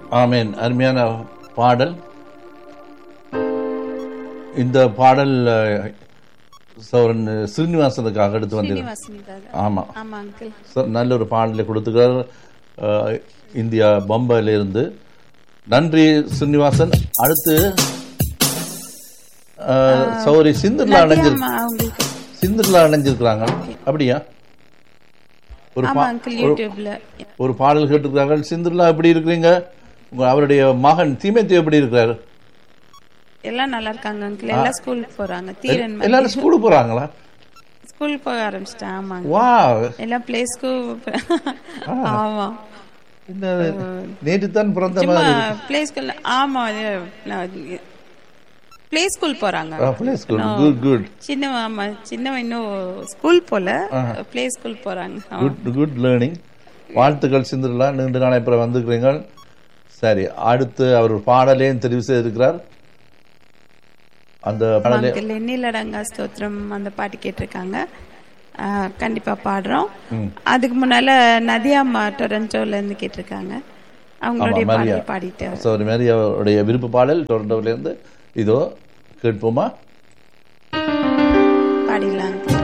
ஆமேன் அருமையான பாடல் இந்த பாடல் அஹ், சௌரன் ஸ்ரீனிவாசனுக்காக எடுத்து வந்தது ஸ்ரீனிவாசனுக்காக ஆமா ஆமா அங்கிள் சார் நல்ல ஒரு பாடலை கொடுத்துக்கிறார் அஹ், இந்தியா பம்பாயில இருந்து நன்றி ஸ்ரீனிவாசன் அடுத்து அஹ், சௌரி சிந்தர்லா அணைஞ்சிரு ஆமா அவங்களுக்கு சிந்தர்லா அணைஞ்சிருக்கிறாங்க அப்படியா ஒரு ஆமா பா- அங்கிள் யூடியூப்ல ஒரு பாடல் கேட்டிருக்கிறாங்க சிந்தர்லா எப்படி இருக்கிறீங்க உங்க அவருடைய மகன் தீமேத்தி எப்படி இருக்கிறாரு எல்லாம் நல்லா இருக்காங்க அங்கிள் எல்லாம் ஸ்கூலுக்கு போறாங்க தீரன் எல்லாரும் ஸ்கூலுக்கு போறாங்களா ஸ்கூல் போக ஆரம்பிச்சிட்டேன் ஆமாங்க வா எல்லாம் பிளே ஸ்கூல் ஆமா இந்த நேற்று தான் பிறந்த சும்மா மாதிரி பிளே ஸ்கூல் ஆமா பிளே ஸ்கூல் போறாங்க பிளே ஸ்கூல் குட் குட் சின்னவன் ஆமா சின்னவன் இன்னும் ஸ்கூல் போல பிளே ஸ்கூல் போறாங்க ஆமா. குட் குட் லேர்னிங் வாழ்த்துக்கள் சிந்தர்லா நீண்ட நாளை அப்புறம் வந்துக்கிறீங்க சரி அடுத்து அவர் ஒரு பாடலையும் தெரிவு செய்திருக்கிறார் அந்த பாடலை அங்கிள் எண்ணிலடங்கா ஸ்தோத்திரம் அந்த பாட்டு கேட்டிருக்காங்க ஆ, கண்டிப்பா பாடுறோம் அதுக்கு முன்னால நதியாம்மா டொரண்டோல இருந்து கேட்டிருக்காங்க அவங்களுடைய ஆமா, மரியா. பாடல் பாடிட்டு சௌரி மேரி அவருடைய விருப்ப பாடல் டொரண்டோவிலிருந்து இதோ கேட்போமா பாடிடலாம் uncle.